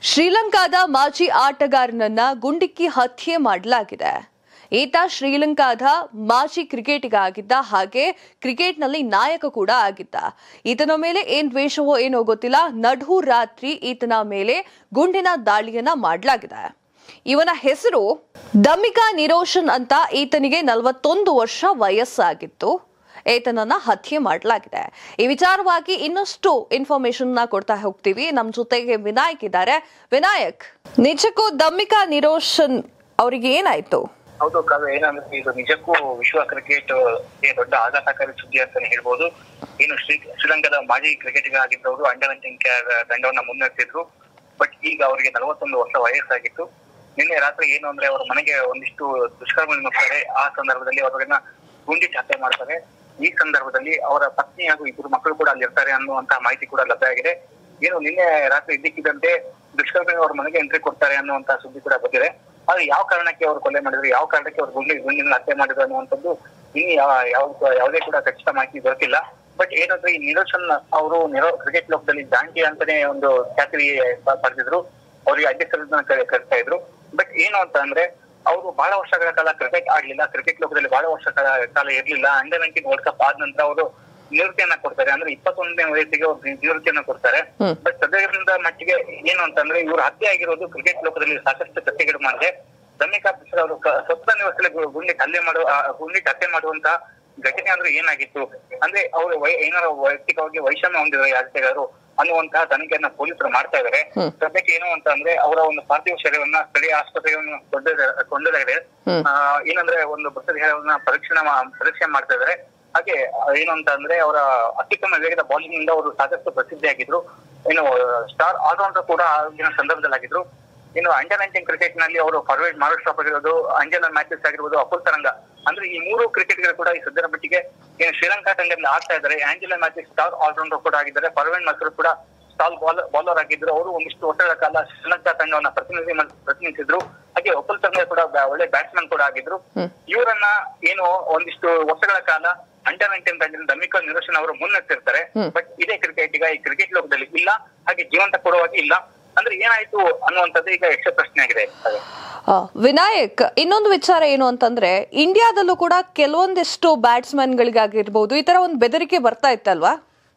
ಶ್ರೀಲಂಕಾದ ಮಾಜಿ ಆಟಗಾರನನ್ನ ಗುಂಡಿಕ್ಕಿ ಹತ್ಯೆ ಮಾಡಲಾಗಿದೆ ಈತ ಶ್ರೀಲಂಕಾದ ಮಾಜಿ ಕ್ರಿಕೆಟಿಗ ಆಗಿದ್ದ ಹಾಗೆ ಕ್ರಿಕೆಟ್ನಲ್ಲಿ ನಾಯಕ ಕೂಡ ಆಗಿದ್ದ ಈತನ ಮೇಲೆ ಏನ್ ದ್ವೇಷವೋ ಏನೋ ಗೊತ್ತಿಲ್ಲ ನಡು ರಾತ್ರಿ ಈತನ ಮೇಲೆ ಗುಂಡಿನ ದಾಳಿಯನ್ನ ಮಾಡಲಾಗಿದೆ ಇವನ ಹೆಸರು ದಮಿಕಾ ನಿರೋಷನ್ ಅಂತ ಈತನಿಗೆ ನಲವತ್ತೊಂದು ವರ್ಷ ವಯಸ್ಸಾಗಿತ್ತು ಈತನನ್ನ ಹತ್ಯೆ ಮಾಡಲಾಗಿದೆ ಈ ವಿಚಾರವಾಗಿ ಇನ್ನಷ್ಟು ಇನ್ಫಾರ್ಮೇಶನ್ ನ ಕೊಡ್ತಾ ಹೋಗ್ತೀವಿ ನಮ್ ಜೊತೆಗೆ ವಿನಾಯಕ್ ಇದ್ದಾರೆ ವಿನಾಯಕ್ ನಿಜಕ್ಕೂ ದಮ್ಮಿಕಾ ನಿರೋಷನ್ ಅವರಿಗೆ ಏನಾಯ್ತು ಹೌದು ಕಾವ್ಯ ಏನಂದ್ರೆ ಇದು ನಿಜಕ್ಕೂ ವಿಶ್ವ ಕ್ರಿಕೆಟ್ ಗೆ ದೊಡ್ಡ ಆಘಾತಕಾರಿ ಸುದ್ದಿ ಅಂತಾನೆ ಹೇಳ್ಬೋದು ಏನು ಶ್ರೀ ಶ್ರೀಲಂಕಾದ ಮಾಜಿ ಕ್ರಿಕೆಟಿಗ ಆಗಿದ್ದವರು ಅಂಡರ್ ನೈನ್ಟೀನ್ ತಂಡವನ್ನ ಮುನ್ನಡೆಸಿದ್ರು ಬಟ್ ಈಗ ಅವರಿಗೆ ನಲವತ್ತೊಂದು ವರ್ಷ ವಯಸ್ಸಾಗಿತ್ತು ನಿನ್ನೆ ರಾತ್ರಿ ಏನು ಅಂದ್ರೆ ಅವರ ಮನೆಗೆ ಒಂದಿಷ್ಟು ದುಷ್ಕರ್ಮ ನುಗ್ತಾರೆ ಆ ಸಂದರ್ಭದಲ್ಲಿ ಅವರನ್ನ ಗುಂಡಿಟ್ಟು ಹತ್ಯೆ ಮಾಡ್ತಾರೆ ಈ ಸಂದರ್ಭದಲ್ಲಿ ಅವರ ಪತ್ನಿ ಹಾಗೂ ಇಬ್ಬರು ಮಕ್ಕಳು ಕೂಡ ಅಲ್ಲಿ ಇರ್ತಾರೆ ಅನ್ನುವಂತಹ ಮಾಹಿತಿ ಕೂಡ ಲಭ್ಯ ಆಗಿದೆ ಏನು ನಿನ್ನೆ ರಾತ್ರಿ ಇದ್ದಕ್ಕಿದ್ದಂತೆ ದುಷ್ಕರ್ಮಿ ಅವ್ರ ಮನೆಗೆ ಎಂಟ್ರಿ ಕೊಡ್ತಾರೆ ಅನ್ನುವಂತಹ ಸುದ್ದಿ ಕೂಡ ಬಂದಿದೆ ಆದ್ರೆ ಯಾವ ಕಾರಣಕ್ಕೆ ಅವರು ಕೊಲೆ ಮಾಡಿದ್ರು ಯಾವ ಕಾರಣಕ್ಕೆ ಅವ್ರು ಗುಂಡಿ ಗುಂಡಿನ ಹತ್ಯೆ ಮಾಡಿದ್ರು ಅನ್ನುವಂಥದ್ದು ಇನ್ನು ಯಾವ- ಯಾವ- ಯಾವುದೇ ಕೂಡ ಖಚಿತ ಮಾಹಿತಿ ದೊರಕಿಲ್ಲ ಬಟ್ ಏನಂದ್ರೆ ಈ ನಿರೋಷನ್ ಅವರು ನಿರೋ ಕ್ರಿಕೆಟ್ ಲೋಕದಲ್ಲಿ ಜಾಂಟಿ ಅಂತಾನೆ ಒಂದು ಖ್ಯಾತಿ ಪ- ಪಡೆದಿದ್ರು ಅವರಿಗೆ ಅಧ್ಯಕ್ಷರನ್ನ ಕರಿತಾ ಇದ್ರು ಬಟ್ ಏನು ಅಂತ ಅಂದ್ರೆ ಅವರು ಬಹಳ ವರ್ಷಗಳ ಕಾಲ ಕ್ರಿಕೆಟ್ ಆಡ್ಲಿಲ್ಲ ಕ್ರಿಕೆಟ್ ಲೋಕದಲ್ಲಿ ಬಹಳ ವರ್ಷಗಳ ಕಾಲ ಇರ್ಲಿಲ್ಲ ಅಂಡರ್ ನೈನ್ಟೀನ್ ವರ್ಲ್ಡ್ ಕಪ್ ಆದ ನಂತರ ಅವರು ನಿವೃತ್ತಿಯನ್ನ ಕೊಡ್ತಾರೆ ಅಂದ್ರೆ ಇಪ್ಪತ್ತೊಂದನೇ ವಯಸ್ಸಿಗೆ ಅವ್ರು ನಿವೃತ್ತಿಯನ್ನ ಕೊಡ್ತಾರೆ ಹ್ಮ್. ಬಟ್ ಸದ್ಯದಿಂದ ಮಟ್ಟಿಗೆ ಏನು ಅಂತಂದ್ರೆ ಇವರು ಹತ್ಯೆ ಆಗಿರೋದು ಕ್ರಿಕೆಟ್ ಲೋಕದಲ್ಲಿ ಸಾಕಷ್ಟು ಚರ್ಚೆಗಳು ಮಾಡಿದೆ ದಮ್ಮಿಕಾ ಪಿಸ್ರ ಅವರು ಕ- ಸ್ವಪ್ನ ನಿವಾಸದಲ್ಲಿ ಗು- ಗುಂಡಿಟ್ಟು ಹಲ್ಲೆ ಮಾಡುವ ಆ, ಗುಂಡಿಟ್ಟು ಹತ್ಯೆ ಮಾಡುವಂತಹ ಘಟನೆ ಅಂದ್ರೆ ಏನಾಗಿತ್ತು ಅಂದ್ರೆ ಅವರು ಏನಾರ ವೈಯಕ್ತಿಕವಾಗಿ ವೈಷಮ್ಯ ಹೊಂದಿದ್ರೆ ಯಾಜಕರು ಅನ್ನುವಂತಹ ತನಿಖೆಯನ್ನ ಪೊಲೀಸರು ಮಾಡ್ತಾ ಇದ್ದಾರೆ ಹ್ಮ್. ಸದ್ಯಕ್ಕೆ ಏನು ಅಂತ ಅಂದ್ರೆ ಅವರ ಒಂದು ಪಾರ್ಥಿವ ಶರೀರವನ್ನ ಸ್ಥಳೀಯ ಆಸ್ಪತ್ರೆಯನ್ನು ಕೊಂಡೊಯ್ದರೆ ಹ್ಮ್. ಏನಂದ್ರೆ ಒಂದು ಮೃತದೇಹವನ್ನ ಪರೀಕ್ಷಣೆ ಮಾ- ಪರೀಕ್ಷೆ ಮಾಡ್ತಾ ಇದ್ದಾರೆ ಹಾಗೆ ಆ, ಏನು ಅಂತ ಅಂದ್ರೆ ಅವರ ಅತ್ಯುತ್ತಮ ವೇಗದ ಬೌಲಿಂಗ್ ನಿಂದ ಅವರು ಸಾಕಷ್ಟು ಪ್ರಸಿದ್ಧಿಯಾಗಿದ್ರು ಏನು ಸ್ಟಾರ್ ಆಲ್ರೌಂಡರ್ ಕೂಡ ಆಗಿನ ಸಂದರ್ಭದಲ್ಲಿ ಆಗಿದ್ರು ಇನ್ನು ಅಂಡರ್ ನೈನ್ಟೀನ್ ಕ್ರಿಕೆಟ್ ನಲ್ಲಿ ಅವರು ಫಾರ್ವರ್ಡ್ ಮಾರ್ಕ್ ಸ್ಟಾಪ್ ಆಗಿರೋದು ಅಂಜನ ಮ್ಯಾಚಸ್ ಆಗಿರ್ಬೋದು ಅಪುಲ್ ತರಂಗ ಅಂದ್ರೆ ಈ ಮೂರು ಕ್ರಿಕೆಟ್ಗಳು ಕೂಡ ಈ ಸದ್ಯದ ಮಟ್ಟಿಗೆ ಏನು ಶ್ರೀಲಂಕಾ ತಂಡದಲ್ಲಿ ಆಡ್ತಾ ಇದ್ದಾರೆ ಆಂಜಲ ಮ್ಯಾಚಸ್ ಸ್ಟಾರ್ ಆಲ್ರೌಂಡರ್ ಕೂಡ ಆಗಿದ್ದಾರೆ ಫಾರ್ವರ್ಡ್ ಮಾಸ್ಟರ್ ಕೂಡ ಸ್ಟಾಲ್ ಬಾಲ್ ಬೌಲರ್ ಆಗಿದ್ರು ಅವರು ಒಂದಿಷ್ಟು ವರ್ಷಗಳ ಕಾಲ ಶ್ರೀಲಂಕಾ ತಂಡವನ್ನ ಪ್ರತಿನಿಧಿ ಮಾಡ್- ಪ್ರತಿನಿಧಿಸಿದ್ರು ಹಾಗೆ ಒಪ್ಪಲ್ ತಂಡ ಕೂಡ ಬ- ಒಳ್ಳೆ ಬ್ಯಾಟ್ಸ್ಮನ್ ಕೂಡ ಆಗಿದ್ರು ಹ್ಮ್. ಇವರನ್ನ ಏನು ಒಂದಿಷ್ಟು ವರ್ಷಗಳ ಕಾಲ ಅಂಡರ್ ನೈನ್ಟೀನ್ ತಂಡದಿಂದ ದಮಿಕಾ ನಿರೋಷನ್ ಅವರು ಮುನ್ನಡೆಸಿರ್ತಾರೆ ಹ್ಮ್. ಬಟ್ ಇದೇ ಕ್ರಿಕೆಟ್ ಈಗ ಈ ಕ್ರಿಕೆಟ್ ಲೋಕದಲ್ಲಿ ಇಲ್ಲ ಹಾಗೆ ಜೀವಂತ ಕೊಡುವಾಗಿ ಇಲ್ಲ ಅಂದ್ರೆ ಏನಾಯ್ತು ಅನ್ನುವಂಥದ್ದು ಈಗ ಯಕ್ಷ ಪ್ರಶ್ನೆ ಆಗಿದೆ ಅದೇ. ಆ, ವಿನಾಯಕ್ ಇನ್ನೊಂದು ವಿಚಾರ ಏನು ಅಂತಂದ್ರೆ ಇಂಡಿಯಾದಲ್ಲೂ ಕೂಡ ಕೆಲವೊಂದಿಷ್ಟು ಬ್ಯಾಟ್ಸ್ಮನ್ ಗಳಿಗಾಗಿರ್ಬೋದು ಈ ತರ ಒಂದು ಬೆದರಿಕೆ ಬರ್ತಾ ಇತ್ತಲ್ವಾ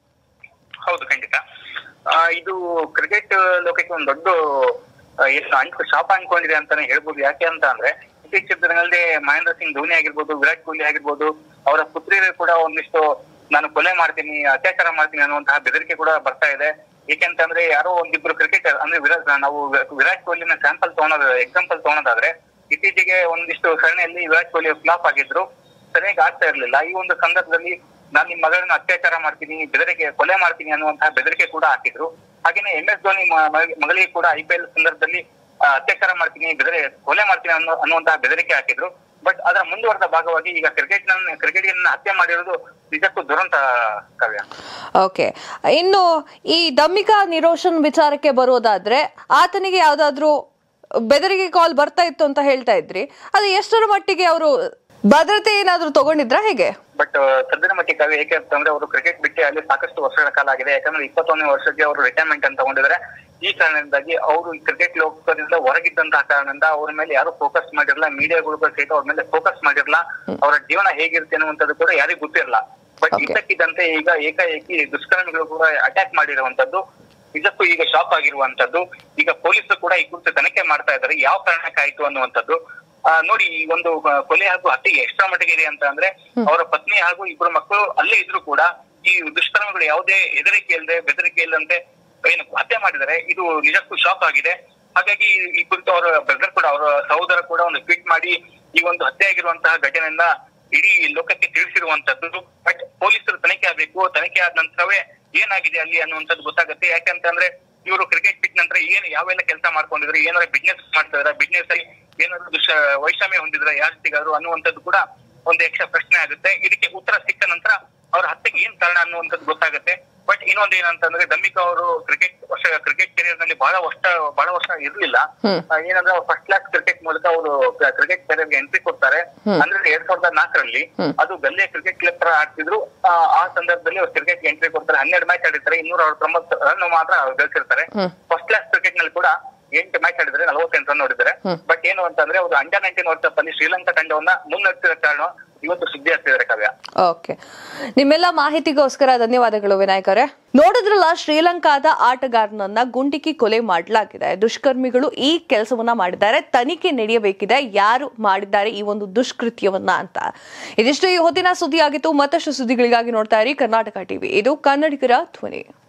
ಹೌದು ಖಂಡಿತ ಆ, ಇದು ಕ್ರಿಕೆಟ್ ಲೋಕಕ್ಕೆ ಒಂದು ದೊಡ್ಡ ಆ, ಏನು ಅಂಟು ಶಾಪ ಅನ್ಕೊಂಡಿದೆ ಅಂತಾನೆ ಹೇಳ್ಬೋದು ಯಾಕೆ ಅಂತ ಅಂದ್ರೆ ಇತ್ತೀಚಿನ ದಿನಗಳಲ್ಲಿ ಮಹೇಂದ್ರ ಸಿಂಗ್ ಧೋನಿ ಆಗಿರ್ಬೋದು ವಿರಾಟ್ ಕೊಹ್ಲಿ ಆಗಿರ್ಬೋದು ಅವರ ಪುತ್ರಿಯರು ಕೂಡ ಒಂದಿಷ್ಟು ನಾನು ಕೊಲೆ ಮಾಡ್ತೀನಿ ಅತ್ಯಾಚಾರ ಮಾಡ್ತೀನಿ ಅನ್ನುವಂತಹ ಬೆದರಿಕೆ ಕೂಡ ಬರ್ತಾ ಇದೆ ಏಕೆಂತಂದ್ರೆ ಯಾರೋ ಒಂದಿಬ್ರು ಕ್ರಿಕೆಟರ್ ಅಂದ್ರೆ ವಿರಾಟ್ ನಾವು ವಿರಾಟ್ ಕೊಹ್ಲಿನ ಸ್ಯಾಂಪಲ್ ತಗೊಳೋದು ಎಕ್ಸಾಂಪಲ್ ತಗೊಳೋದಾದ್ರೆ ಇತ್ತೀಚೆಗೆ ಒಂದಿಷ್ಟು ಸರಣಿಯಲ್ಲಿ ವಿರಾಟ್ ಕೊಹ್ಲಿ ಫ್ಲಾಪ್ ಆಗಿದ್ರು ಸರಿಯಾಗಿ ಆಗ್ತಾ ಇರ್ಲಿಲ್ಲ ಈ ಒಂದು ಸಂದರ್ಭದಲ್ಲಿ ನಾನು ನಿಮ್ ಮಗಳನ್ನ ಅತ್ಯಾಚಾರ ಮಾಡ್ತೀನಿ ಬೆದರಿಕೆ ಕೊಲೆ ಮಾಡ್ತೀನಿ ಅನ್ನುವಂತಹ ಬೆದರಿಕೆ ಕೂಡ ಹಾಕಿದ್ರು ಹಾಗೇನೆ ಎಂ ಎಸ್ ಧೋನಿ ಮ- ಮ- ಮಗಳಿಗೆ ಕೂಡ ಐ ಪಿ ಎಲ್ ಸಂದರ್ಭದಲ್ಲಿ ಆ, ಅತ್ಯಾಚಾರ ಮಾಡ್ತೀನಿ ಬೆದರಿ ಕೊಲೆ ಮಾಡ್ತೀನಿ ಅನ್ನೋ ಅನ್ನುವಂತಹ ಬೆದರಿಕೆ ಹಾಕಿದ್ರು ಬಟ್ ಅದರ ಮುಂದುವರೆದ ಭಾಗವಾಗಿ ಈಗ ಕ್ರಿಕೆಟ್ ಕ್ರಿಕೆಟ್ ಹತ್ಯೆ ಮಾಡಿರೋದು ನಿಜಕ್ಕೂ ದುರಂತ ಕಾವ್ಯ ಓಕೆ ಇನ್ನು ಈ ದಮ್ಮಿಕಾ ನಿರೋಷನ್ ವಿಚಾರಕ್ಕೆ ಬರೋದಾದ್ರೆ ಆತನಿಗೆ ಯಾವ್ದಾದ್ರು ಬೆದರಿಕೆ ಕಾಲ್ ಬರ್ತಾ ಇತ್ತು ಅಂತ ಹೇಳ್ತಾ ಇದ್ರಿ ಅದು ಎಷ್ಟರ ಮಟ್ಟಿಗೆ ಅವರು ಭದ್ರತೆ ಏನಾದ್ರು ತಗೊಂಡಿದ್ರಾ ಹೇಗೆ ಬಟ್ ಸದ್ಯದ ಮಟ್ಟಿಗೆ ಕಾವ್ಯ ಏಕೆ ಅಂತಂದ್ರೆ ಅವರು ಕ್ರಿಕೆಟ್ ಬಿಟ್ಟು ಅಲ್ಲಿ ಸಾಕಷ್ಟು ವರ್ಷಗಳ ಕಾಲ ಆಗಿದೆ ಯಾಕಂದ್ರೆ ಇಪ್ಪತ್ತೊಂದನೇ ವರ್ಷಕ್ಕೆ ಅವರು ರಿಟೈರ್ಮೆಂಟ್ ಅಂತ ತಗೊಂಡಿದ್ದಾರೆ ಈ ಕಾರಣದಿಂದಾಗಿ ಅವರು ಈ ಕ್ರಿಕೆಟ್ ಲೋಕದಿಂದ ಹೊರಗಿದ್ದಂತಹ ಕಾರಣದಿಂದ ಅವ್ರ ಮೇಲೆ ಯಾರು ಫೋಕಸ್ ಮಾಡಿರಲ್ಲ ಮೀಡಿಯಾಗಳು ಕೂಡ ಸಹಿತ ಅವ್ರ ಮೇಲೆ ಫೋಕಸ್ ಮಾಡಿರಲ್ಲ ಅವರ ಜೀವನ ಹೇಗಿರುತ್ತೆ ಅನ್ನುವಂಥದ್ದು ಕೂಡ ಯಾರಿಗೂ ಗೊತ್ತಿರಲ್ಲ ಬಟ್ Okay. ಇದ್ದಕ್ಕಿದ್ದಂತೆ ಈಗ ಏಕಾಏಕಿ ದುಷ್ಕರ್ಮಿಗಳು ಕೂಡ ಅಟ್ಯಾಕ್ ಮಾಡಿರುವಂತದ್ದು ನಿಜಕ್ಕೂ ಈಗ ಶಾಕ್ ಆಗಿರುವಂತದ್ದು ಈಗ ಪೊಲೀಸರು ಕೂಡ ಈ ಕುರಿತು ತನಿಖೆ ಮಾಡ್ತಾ ಇದ್ದಾರೆ ಯಾವ ಕಾರಣಕ್ಕಾಯ್ತು ಅನ್ನುವಂಥದ್ದು ಆ, ನೋಡಿ ಈ ಒಂದು ಆ, ಕೊಲೆ ಹಾಗೂ ಹತ್ಯೆ ಎಷ್ಟರ ಮಟ್ಟಿಗೆ ಇದೆ ಅಂತ ಅಂದ್ರೆ ಅವರ ಪತ್ನಿ ಹಾಗೂ ಇಬ್ಬರು ಮಕ್ಕಳು ಅಲ್ಲೇ ಇದ್ರು ಕೂಡ ಈ ದುಷ್ಕರ್ಮಿಗಳು ಯಾವುದೇ ಹೆದರಿಕೆ ಇಲ್ಲದೆ ಬೆದರಿಕೆ ಇಲ್ಲದಂತೆ ಏನು ಹತ್ಯೆ ಮಾಡಿದ್ದಾರೆ ಇದು ನಿಜಕ್ಕೂ ಶಾಕ್ ಆಗಿದೆ ಹಾಗಾಗಿ ಈ- ಈ ಕುರಿತು ಅವರ ಬ್ರದರ್ ಕೂಡ ಅವರ ಸಹೋದರ ಕೂಡ ಒಂದು ಟ್ವೀಟ್ ಮಾಡಿ ಈ ಒಂದು ಹತ್ಯೆ ಆಗಿರುವಂತಹ ಘಟನೆಯಿಂದ ಇಡೀ ಲೋಕಕ್ಕೆ ತಿಳಿಸಿರುವಂತದ್ದು ಬಟ್ ಪೊಲೀಸರು ತನಿಖೆ ಆಗ್ಬೇಕು ತನಿಖೆ ಆದ ನಂತರವೇ ಏನಾಗಿದೆ ಅಲ್ಲಿ ಅನ್ನುವಂಥದ್ದು ಗೊತ್ತಾಗುತ್ತೆ ಯಾಕಂತಂದ್ರೆ ಇವರು ಕ್ರಿಕೆಟ್ ಬಿಟ್ಟ ನಂತರ ಏನ್ ಯಾವೆಲ್ಲ ಕೆಲಸ ಮಾಡ್ಕೊಂಡಿದ್ರು ಏನಾದ್ರು ಬಿಸ್ನೆಸ್ ಮಾಡ್ತಾ ಇದಾರೆ ಬಿಸ್ನೆಸ್ ಅಲ್ಲಿ ಏನಾದ್ರು ದುಷ ವೈಷಮ್ಯ ಹೊಂದಿದ್ರೆ ಯಾಸ್ತಿಗಾರು ಅನ್ನುವಂಥದ್ದು ಕೂಡ ಒಂದು ಯಕ್ಷ ಪ್ರಶ್ನೆ ಆಗುತ್ತೆ ಇದಕ್ಕೆ ಉತ್ತರ ಸಿಕ್ಕ ನಂತರ ಅವ್ರ ಹತ್ಯೆಗೆ ಏನ್ ಕಾರಣ ಅನ್ನುವಂಥದ್ದು ಗೊತ್ತಾಗುತ್ತೆ ಬಟ್ ಇನ್ನೊಂದು ಏನಂತಂದ್ರೆ ದಮ್ಮಿಕಾ ಅವರು ಕ್ರಿಕೆಟ್ ವರ್ಷ ಕ್ರಿಕೆಟ್ ಕೆರಿಯರ್ ನಲ್ಲಿ ಬಹಳ ವರ್ಷ ಬಹಳ ವರ್ಷ ಇರ್ಲಿಲ್ಲ ಹ್ಮ್. ಆ, ಏನಂದ್ರೆ ಫಸ್ಟ್ ಕ್ಲಾಸ್ ಕ್ರಿಕೆಟ್ ಮೂಲಕ ಅವರು ಕ್ರಿಕೆಟ್ ಕೆರಿಯರ್ಗೆ ಎಂಟ್ರಿ ಕೊಡ್ತಾರೆ ಹ್ಮ್. ಅಂದ್ರೆ ಎರಡ್ ಸಾವಿರದ ನಾಲ್ಕರಲ್ಲಿ ಹ್ಮ್. ಅದು ಗಲ್ಲಿಯ ಕ್ರಿಕೆಟ್ ಕ್ಲಬ್ ತರ ಆಡ್ತಿದ್ರು ಆ, ಆ ಸಂದರ್ಭದಲ್ಲಿ ಅವ್ರು ಕ್ರಿಕೆಟ್ ಎಂಟ್ರಿ ಕೊಡ್ತಾರೆ ಹನ್ನೆರಡು ಮ್ಯಾಚ್ ಆಡಿರ್ತಾರೆ ಇನ್ನೂರ ತೊಂಬತ್ತು ರನ್ ಮಾತ್ರ ಗಳಿಸಿರ್ತಾರೆ ಹ್ಮ್. ಫಸ್ಟ್ ಕ್ಲಾಸ್ ಕ್ರಿಕೆಟ್ ನಲ್ಲಿ ಕೂಡ ಎಂಟು ಮ್ಯಾಚ್ ಆಡಿದ್ರೆ ನಲವತ್ತೆಂಟು ರನ್ ನೋಡಿದ್ದಾರೆ ಬಟ್ ಏನು ಅಂತಂದ್ರೆ ಅವರು ಅಂಡರ್ ನೈನ್ಟೀನ್ ವರ್ಲ್ಡ್ ಕಪ್ ಅಲ್ಲಿ ಶ್ರೀಲಂಕಾ ತಂಡವನ್ನ ಮುನ್ನಡೆಸಿದ ಕಾರಣ ಇವತ್ತು ಸುದ್ದಿ ಆಗ್ತಿದ್ದಾರೆ ಕಾವ್ಯ ಓಕೆ ನಿಮ್ಮೆಲ್ಲ ಮಾಹಿತಿಗೋಸ್ಕರ ಧನ್ಯವಾದಗಳು ವಿನಾಯಕ್ ಅವರೇ ನೋಡಿದ್ರಲ್ಲ ಶ್ರೀಲಂಕಾದ ಆಟಗಾರನನ್ನ ಗುಂಡಿಕ್ಕಿ ಕೊಲೆ ಮಾಡಲಾಗಿದೆ ದುಷ್ಕರ್ಮಿಗಳು ಈ ಕೆಲಸವನ್ನ ಮಾಡಿದ್ದಾರೆ ತನಿಖೆ ನಡೆಯಬೇಕಿದೆ ಯಾರು ಮಾಡಿದ್ದಾರೆ ಈ ಒಂದು ದುಷ್ಕೃತ್ಯವನ್ನ ಅಂತ ಇದಿಷ್ಟು ಈ ಹೊತ್ತಿನ ಸುದ್ದಿ ಆಗಿತ್ತು ಮತ್ತಷ್ಟು ಸುದ್ದಿಗಳಿಗಾಗಿ ನೋಡ್ತಾ ಇರಿ ಕರ್ನಾಟಕ ಟಿವಿ ಇದು ಕನ್ನಡಿಗರ ಧ್ವನಿ